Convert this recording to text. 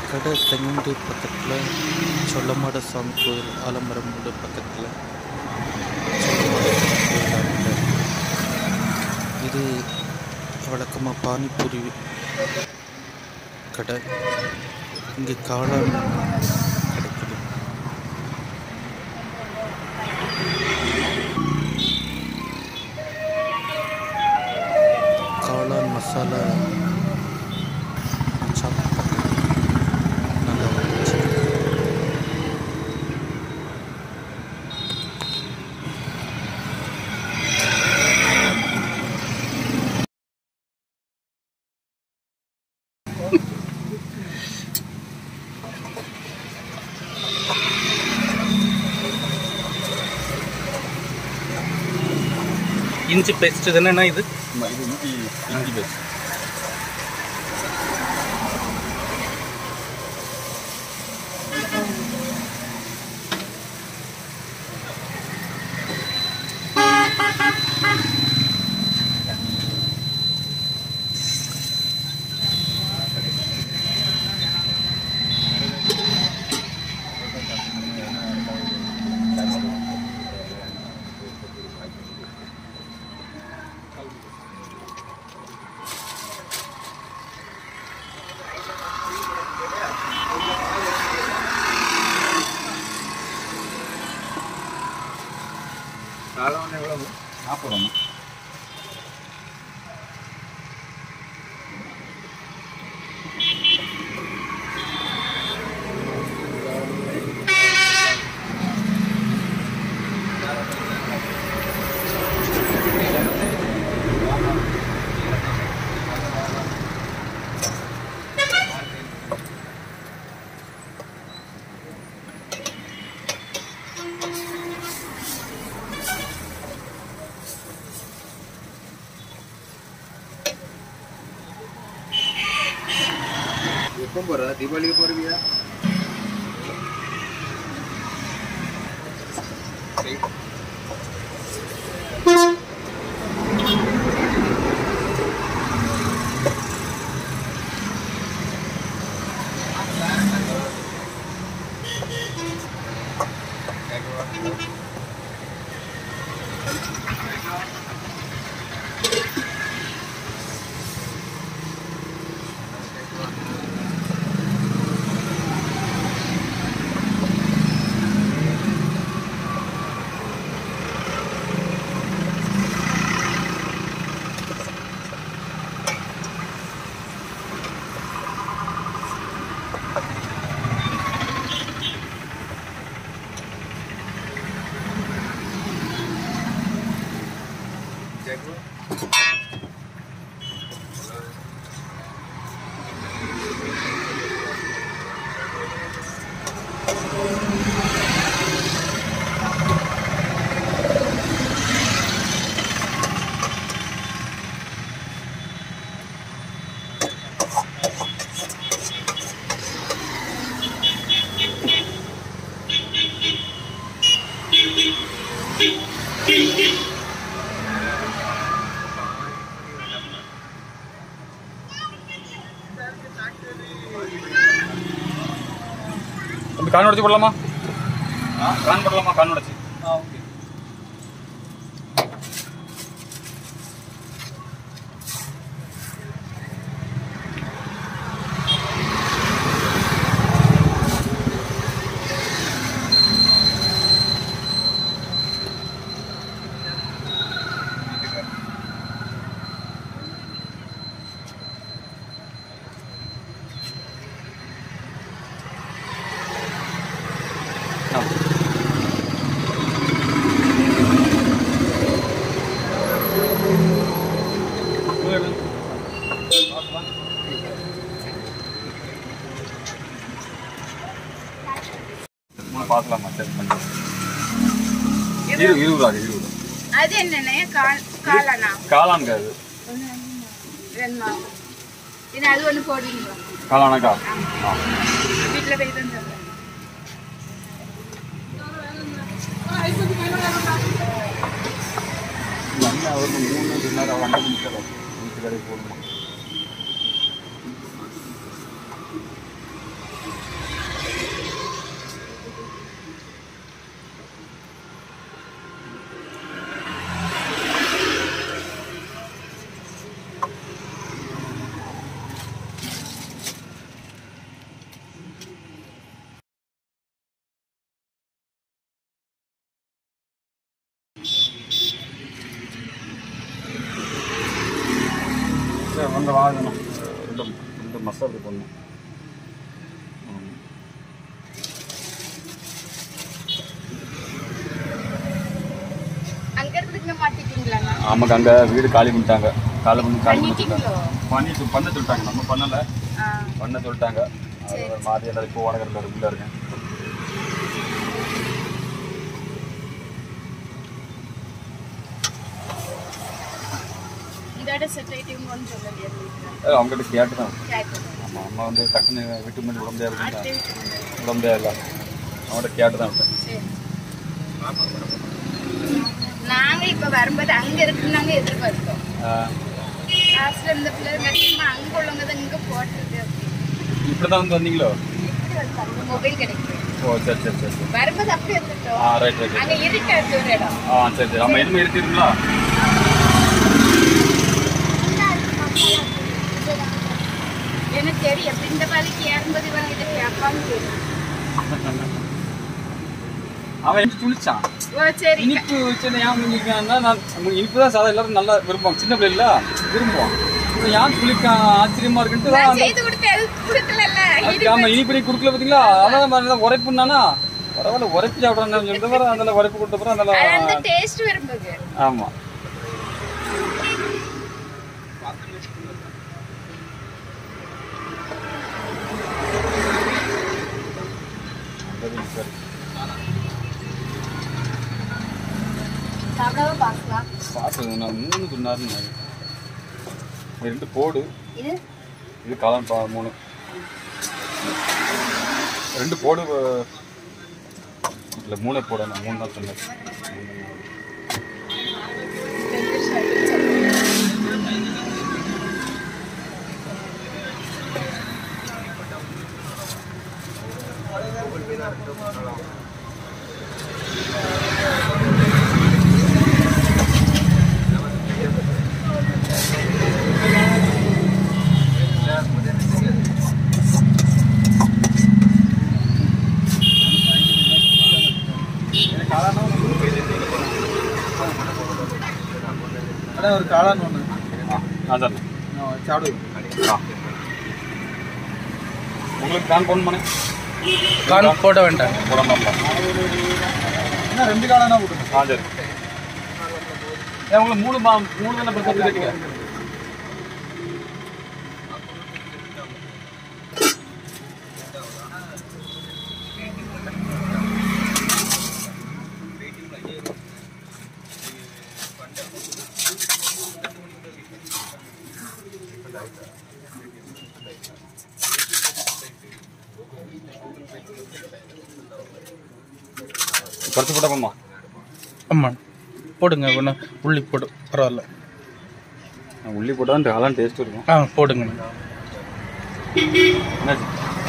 கடை தெங்கம்புடி பக்கத்தில் சொல்லமாட சாமி கோயில் ஆலமரம் வீடு பக்கத்தில் சொல்லமாட சாமி கோயில் ஆகிட்ட இது வழக்கமாக பானிபூரி கடை இங்கே காளான் கிடைக்குது காளான் மசாலா சாப்பிட்டு நல்லா வந்துச்சு இஞ்சி பேஸ்ட் இது என்னன்னா இது ஆமா, இது இஞ்சி இஞ்சி பேஸ்ட் காலம் எவ்வளவு நாற்பது ரூபா எப்போ போகிற தீபாவளிக்கு போகிறவியா தம்பி கான் உடச்சி போடலாமா கான் போடலாமா கான் உடச்சி பார்க்கலாமா செக் பண்ணி இரு இருபது ரூபா இருபது ரூபா அது என்னண்ணே கால் காலனா காளான் காது ரெண்டு இது அது ஒன்று போடுவீங்களா காளானாக்கா ஆ வீட்டில் போய் தான் சொல்கிறேன் என்ன ஒரு மூணு டின்னர் ரெண்டு நிமிஷம் வீட்டு கடைக்கு போகணுமா ஒரு மசாலா போடணும் ம். அங்க இருந்து மாட்டிட்டீங்களாண்ணா ஆமாக்கா அங்கே வீடு காலி பண்ணிட்டாங்க காலி பண்ணி காலி பண்ணி பண்ணிட்டீங்களோ பண்ணி பண்ண சொல்லிட்டாங்க நம்ம பண்ணலை ஆ பண்ண சொல்லிட்டாங்க அது ஒரு மாதிரி எல்லாரும் இப்போ வடகரில் இருக்குள்ள இருக்கேன் இதோட செட் ஆயிட்டீங்கன்னு சொல்ல முடியாது அது அவங்ககிட்ட கேட்டு தான் கேட்கணும் ஆமாம் அம்மா வந்து டக்குன்னு வீட்டுக்கு முன்னாடி விட முடியாது அடுத்த அப்படின்னா வீட்டுக்கு விட முடியாதுல்ல அவங்கள்ட்ட கேட்டு தான் விட்டேன் சரி நாங்க இப்ப வரும்போது அங்க இருக்குன்னு நாங்க எதிர்பார்த்தோம் லாஸ்ட்ல இந்த பிள்ளைங்க கட்டிமா அங்க உள்ளவங்க தான் இங்க போட்டுருக்கு இப்படி தான் வந்து வந்தீங்களோ மொபைல் கிடைக்கும் ஓ சரி சரி சரி சரி வரும்போது அப்படி வந்துட்டோம் ஆ ரைட் ரைட் அங்க இருக்காது ஒரு இடம் ஆ சரி சரி நம்ம எதுவுமே இருக்குதுங்களா எனக்கு தெரியும் எப்படி இந்த பாதிக்கு ஏறும்போது இவங்க இதை கேட்பான்னு தெரியும் அவன் எனக்கு துணிச்சான் ஓ சரி இனிப்பு வச்சு ஏன் துணிக்கான்னா நான் உங்களுக்கு இனிப்பு தான் சாதம் எல்லாரும் நல்லா விரும்புவாங்க சின்ன பிள்ளைல விரும்புவான் இவன் ஏன் துளிக்கான் ஆச்சரியமா இருக்குன்ட்டு தான் நான் அந்த செய்து கொடுத்து அது கொடுக்கலல்ல அதுக்கு ஆமா இனிப்பு நீ கொடுக்கல பார்த்தீங்களா அதான் மாதிரி உரைப்புனானா பரவாயில்ல உரைப்பு சாப்பிட்றான்னு சொல்லிட்டு பிறகு அதில் உரைப்பு கொடுத்த பிறகு அது அந்த அதில் டேஸ்ட் வரும்போது ஆமா சரி, சரி. சாப்பிடாம பார்க்கலாம் பார்த்து நான் மூணு சொன்னாருன்னு நினைக்கிறேன். ரெண்டு போடு இது இது காளான் பா மூணு ரெண்டு போடு அஹ், இல்லை மூணே போட நான் மூணு தான் சொன்னேன் ரெண்டு ஷர்ட் அதான் ஒரு காளான் ஒன்று ஆ அதான் சாப்பிடு ஆ உங்களுக்கு கான் போன் பண்ணேன் கான் போட வேண்டாம் போடணும்ப்பா என்ன ரெண்டு காளானா போட்டுங்க ஆ சரி ஏன் உங்களுக்கு மூணு மா மூணு தானே பிரச்சனை கேட்டீங்க குறைச்சி போட்டோம்மா ஆமாம் போடுங்க ஒன்று உள்ளி போடு பரவாயில்ல உள்ளி போட்டால் தான் காளான் டேஸ்ட் இருக்கும் ஆ போடுங்க என்னாச்சு